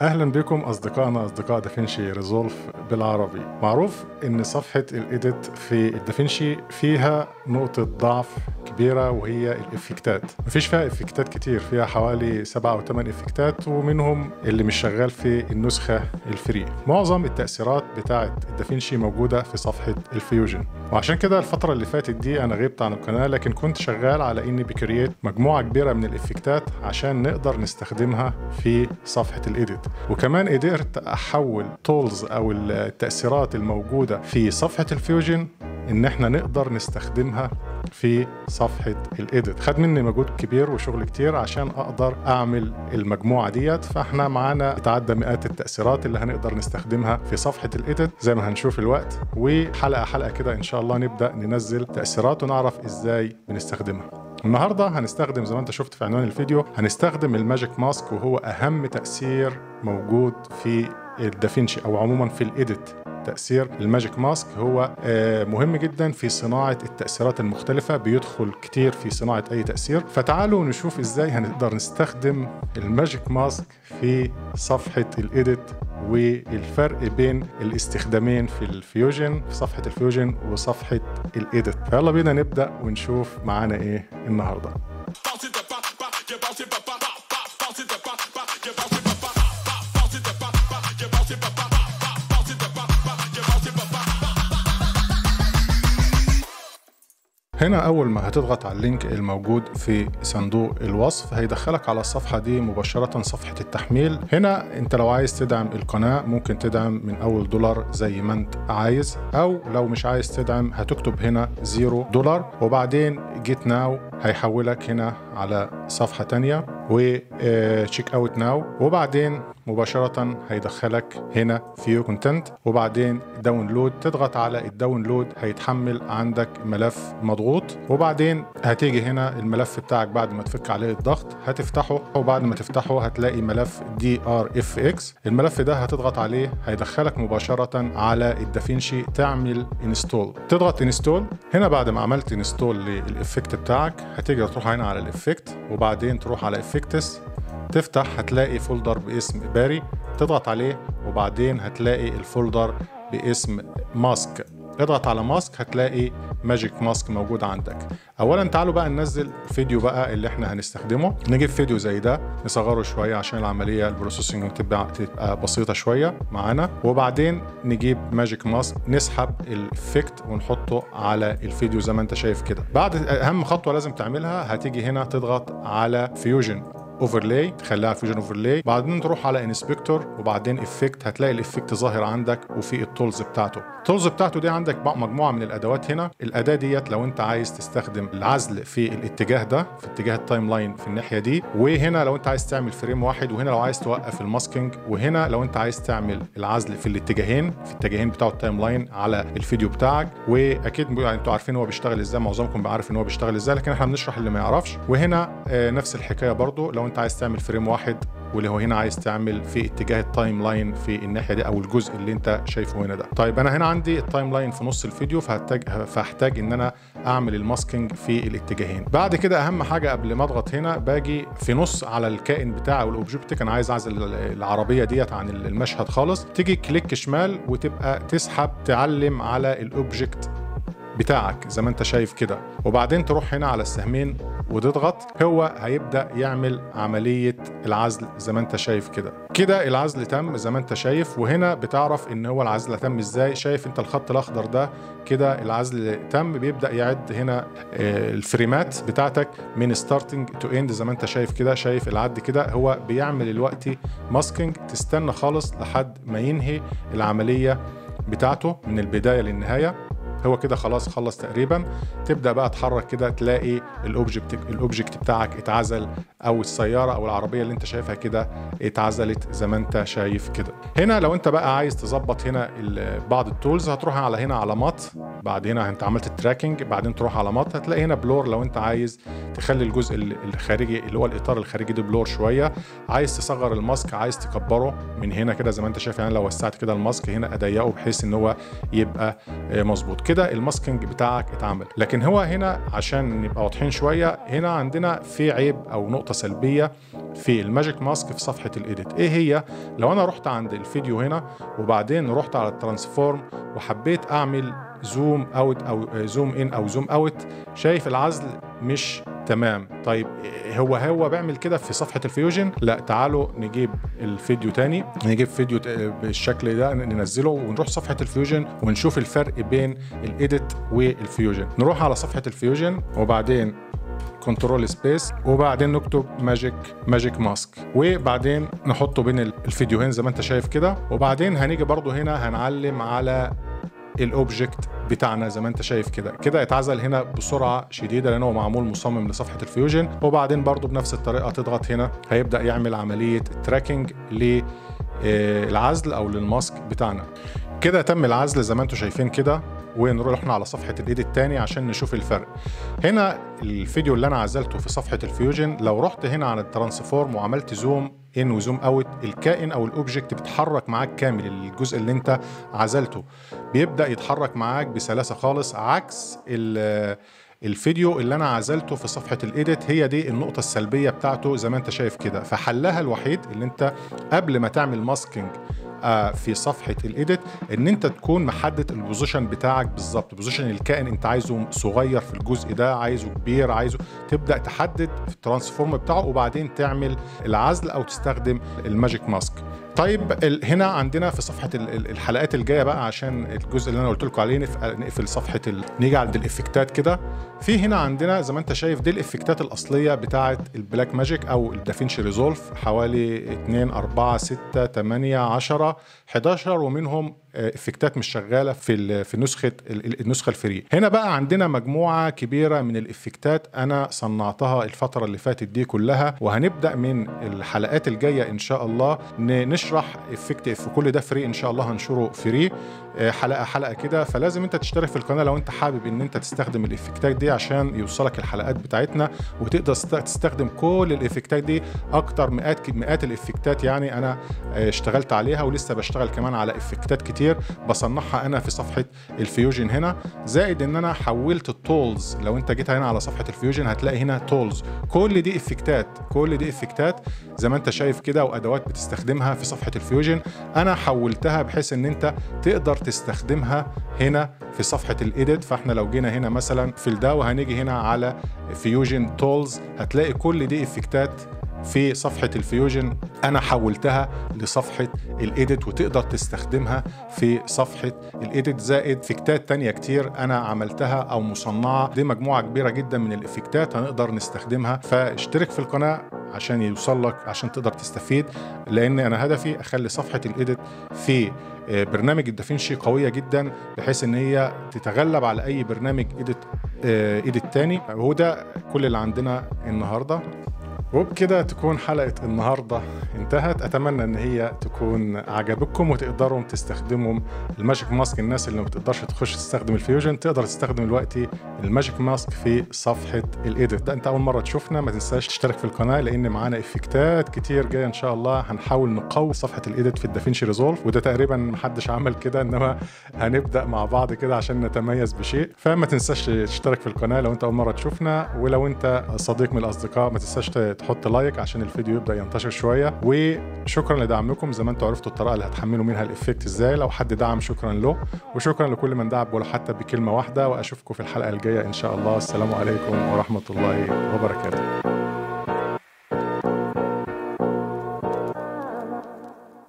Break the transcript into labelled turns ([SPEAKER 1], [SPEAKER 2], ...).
[SPEAKER 1] اهلا بكم اصدقائنا اصدقاء دافنشي ريزولف بالعربي معروف ان صفحه الايديت في الدافنشي فيها نقطه ضعف كبيره وهي الافكتات مفيش فيها افكتات كتير فيها حوالي سبعة او ثمان افكتات ومنهم اللي مش شغال في النسخه الفري معظم التاثيرات بتاعه الدافنشي موجوده في صفحه الفيوجن وعشان كده الفتره اللي فاتت دي انا غبت عن القناه لكن كنت شغال على اني بكرييت مجموعه كبيره من الافكتات عشان نقدر نستخدمها في صفحه الايديت وكمان قدرت احول تولز او التاثيرات الموجوده في صفحه الفيوجن ان احنا نقدر نستخدمها في صفحة الايديت خد مني مجهود كبير وشغل كتير عشان اقدر اعمل المجموعة ديت فاحنا معانا يتعدى مئات التأثيرات اللي هنقدر نستخدمها في صفحة الايديت زي ما هنشوف الوقت وحلقة حلقة كده ان شاء الله نبدأ ننزل تأثيرات ونعرف ازاي بنستخدمها النهارده هنستخدم زي ما انت شفت في عنوان الفيديو هنستخدم الماجيك ماسك وهو اهم تأثير موجود في الدافينشي او عموما في الايديت تأثير الماجيك ماسك هو مهم جدا في صناعة التأثيرات المختلفة بيدخل كتير في صناعة أي تأثير فتعالوا نشوف إزاي هنقدر نستخدم الماجيك ماسك في صفحة الإيديت والفرق بين الاستخدامين في الفيوجن في صفحة الفيوجن وصفحة الإيديت فيلا بينا نبدأ ونشوف معانا إيه النهاردة هنا أول ما هتضغط على اللينك الموجود في صندوق الوصف هيدخلك على الصفحة دي مباشرة صفحة التحميل هنا أنت لو عايز تدعم القناة ممكن تدعم من أول دولار زي ما أنت عايز أو لو مش عايز تدعم هتكتب هنا زيرو دولار وبعدين جيت ناو هيحولك هنا على صفحة تانية وتشيك اوت ناو وبعدين مباشرة هيدخلك هنا فيو كونتنت وبعدين داونلود تضغط على الداونلود هيتحمل عندك ملف مضغوط وبعدين هتيجي هنا الملف بتاعك بعد ما تفك عليه الضغط هتفتحه وبعد ما تفتحه هتلاقي ملف دي ار اف اكس الملف ده هتضغط عليه هيدخلك مباشرة على الدافينشي تعمل انستول تضغط انستول هنا بعد ما عملت انستول للافكت بتاعك هتيجي تروح هنا على الافكت وبعدين تروح على افكتس تفتح هتلاقي فولدر باسم باري تضغط عليه وبعدين هتلاقي الفولدر باسم ماسك اضغط على ماسك هتلاقي ماجيك ماسك موجود عندك اولا تعالوا بقى ننزل فيديو بقى اللي احنا هنستخدمه نجيب فيديو زي ده نصغره شويه عشان العمليه البروسيسنج تبقى تبقى بسيطه شويه معانا وبعدين نجيب ماجيك ماسك نسحب الافكت ونحطه على الفيديو زي ما انت شايف كده بعد اهم خطوه لازم تعملها هتيجي هنا تضغط على فيوجن اوفرلاي تخليها فيوجن اوفرلاي بعدين تروح على انسبكتور وبعدين افكت هتلاقي الافكت ظاهر عندك وفي التولز بتاعته التولز بتاعته دي عندك بقى مجموعه من الادوات هنا الاداه ديت لو انت عايز تستخدم العزل في الاتجاه ده في اتجاه التايم لاين في الناحيه دي وهنا لو انت عايز تعمل فريم واحد وهنا لو عايز توقف الماسكينج وهنا لو انت عايز تعمل العزل في الاتجاهين في الاتجاهين بتاع التايم لاين على الفيديو بتاعك واكيد يعني انتوا عارفين هو بيشتغل ازاي معظمكم بيعرف ان هو بيشتغل ازاي لكن احنا بنشرح اللي ما يعرفش وهنا آه نفس الحكايه برضو لو انت عايز تعمل فريم واحد واللي هو هنا عايز تعمل في اتجاه التايم لاين في الناحيه دي او الجزء اللي انت شايفه هنا ده طيب انا هنا عندي التايم لاين في نص الفيديو فهحتاج فهحتاج ان انا اعمل الماسكينج في الاتجاهين بعد كده اهم حاجه قبل ما اضغط هنا باجي في نص على الكائن بتاعي او الاوبجكت انا عايز اعزل العربيه ديت عن المشهد خالص تيجي كليك شمال وتبقى تسحب تعلم على الاوبجكت بتاعك زي ما انت شايف كده وبعدين تروح هنا على السهمين وتضغط هو هيبدا يعمل عمليه العزل زي ما انت شايف كده كده العزل تم زي ما انت شايف وهنا بتعرف ان هو العزل تم ازاي شايف انت الخط الاخضر ده كده العزل تم بيبدا يعد هنا الفريمات بتاعتك من ستارتنج تو اند زي ما انت شايف كده شايف العد كده هو بيعمل الوقت ماسكينج تستنى خالص لحد ما ينهي العمليه بتاعته من البدايه للنهايه هو كده خلاص خلص تقريبا تبدا بقى تحرك كده تلاقي الاوبجكت الاوبجكت بتاعك اتعزل او السياره او العربيه اللي انت شايفها كده اتعزلت زي ما انت شايف كده هنا لو انت بقى عايز تظبط هنا بعض التولز هتروح على هنا على مات بعد هنا انت عملت التراكنج بعدين تروح على مات هتلاقي هنا بلور لو انت عايز تخلي الجزء الخارجي اللي هو الاطار الخارجي ده بلور شويه عايز تصغر الماسك عايز تكبره من هنا كده زي ما انت شايف يعني لو وسعت كده الماسك هنا اضيقه بحيث ان هو يبقى مظبوط وكده الماسكينج بتاعك اتعمل لكن هو هنا عشان نبقى واضحين شويه هنا عندنا في عيب او نقطه سلبيه في الماجيك ماسك في صفحه الايديت ايه هي لو انا رحت عند الفيديو هنا وبعدين رحت على الترانسفورم وحبيت اعمل زوم اوت او زوم ان او زوم اوت شايف العزل مش تمام طيب هو هو بيعمل كده في صفحه الفيوجن لا تعالوا نجيب الفيديو تاني نجيب فيديو بالشكل ده ننزله ونروح صفحه الفيوجن ونشوف الفرق بين الايديت والفيوجن نروح على صفحه الفيوجن وبعدين كنترول سبيس وبعدين نكتب ماجيك ماجيك ماسك وبعدين نحطه بين الفيديوهين زي ما انت شايف كده وبعدين هنيجي برضو هنا هنعلم على الاوبجكت بتاعنا زي ما انت شايف كده كده اتعزل هنا بسرعه شديده لان هو معمول مصمم لصفحه الفيوجن وبعدين برضو بنفس الطريقه تضغط هنا هيبدا يعمل عمليه تراكنج للعزل او للماسك بتاعنا كده تم العزل زي ما انتم شايفين كده ونروح احنا على صفحه الايد الثاني عشان نشوف الفرق هنا الفيديو اللي انا عزلته في صفحه الفيوجن لو رحت هنا على الترانسفورم وعملت زوم ان وزوم اوت الكائن او الاوبجكت بيتحرك معاك كامل الجزء اللي انت عزلته بيبدا يتحرك معاك بسلاسه خالص عكس الفيديو اللي انا عزلته في صفحه الايديت هي دي النقطه السلبيه بتاعته زي ما انت شايف كده فحلها الوحيد اللي انت قبل ما تعمل ماسكينج في صفحه الايديت ان انت تكون محدد البوزيشن بتاعك بالظبط بوزيشن الكائن انت عايزه صغير في الجزء ده عايزه كبير عايزه تبدا تحدد في الترانسفورم بتاعه وبعدين تعمل العزل او تستخدم الماجيك ماسك طيب هنا عندنا في صفحه الحلقات الجايه بقى عشان الجزء اللي انا قلت لكم عليه نقفل صفحه ال... نيجي عند الافكتات كده في هنا عندنا زي ما انت شايف دي الافكتات الاصليه بتاعه البلاك ماجيك او الدافينشي ريزولف حوالي 2 4 6 8 10 11 ومنهم افكتات مش شغاله في في نسخه النسخه الفري هنا بقى عندنا مجموعه كبيره من الافكتات انا صنعتها الفتره اللي فاتت دي كلها وهنبدا من الحلقات الجايه ان شاء الله نشرح افكت في كل ده فري ان شاء الله هنشره فري حلقه حلقه كده فلازم انت تشترك في القناه لو انت حابب ان انت تستخدم الافكتات دي عشان يوصلك الحلقات بتاعتنا وتقدر تستخدم كل الافكتات دي اكتر مئات مئات الافكتات يعني انا اشتغلت عليها ولسه بشتغل كمان على افكتات كتير بصنعها انا في صفحه الفيوجن هنا زائد ان انا حولت التولز لو انت جيت هنا على صفحه الفيوجن هتلاقي هنا تولز كل دي افكتات كل دي افكتات زي ما انت شايف كده وادوات بتستخدمها في صفحه الفيوجن انا حولتها بحيث ان انت تقدر تستخدمها هنا في صفحه الايديت فاحنا لو جينا هنا مثلا في الدا وهنيجي هنا على فيوجن تولز هتلاقي كل دي افكتات في صفحة الفيوجن أنا حولتها لصفحة الإيديت وتقدر تستخدمها في صفحة الإيديت زائد إفكتات تانية كتير أنا عملتها أو مصنعة دي مجموعة كبيرة جدا من الإفكتات هنقدر نستخدمها فاشترك في القناة عشان يوصل لك عشان تقدر تستفيد لان انا هدفي اخلي صفحه الايديت في برنامج الدافينشي قويه جدا بحيث ان هي تتغلب على اي برنامج ايديت ايديت تاني وهو ده كل اللي عندنا النهارده وبكده تكون حلقة النهاردة انتهت أتمنى أن هي تكون عجبتكم وتقدروا تستخدموا الماجيك ماسك الناس اللي ما بتقدرش تخش تستخدم الفيوجن تقدر تستخدم دلوقتي الماجيك ماسك في صفحة الإيديت ده أنت أول مرة تشوفنا ما تنساش تشترك في القناة لأن معانا إفكتات كتير جاية إن شاء الله هنحاول نقوي صفحة الإيديت في الدافينشي ريزولف وده تقريبا محدش عمل كده إنما هنبدأ مع بعض كده عشان نتميز بشيء فما تنساش تشترك في القناة لو أنت أول مرة تشوفنا ولو أنت صديق من الأصدقاء ما تنساش تحط لايك عشان الفيديو يبدا ينتشر شويه وشكرا لدعمكم زي ما انتم عرفتوا الطريقه اللي هتحملوا منها الافكت ازاي لو حد دعم شكرا له وشكرا لكل من دعم ولو حتى بكلمه واحده واشوفكم في الحلقه الجايه ان شاء الله السلام عليكم ورحمه الله وبركاته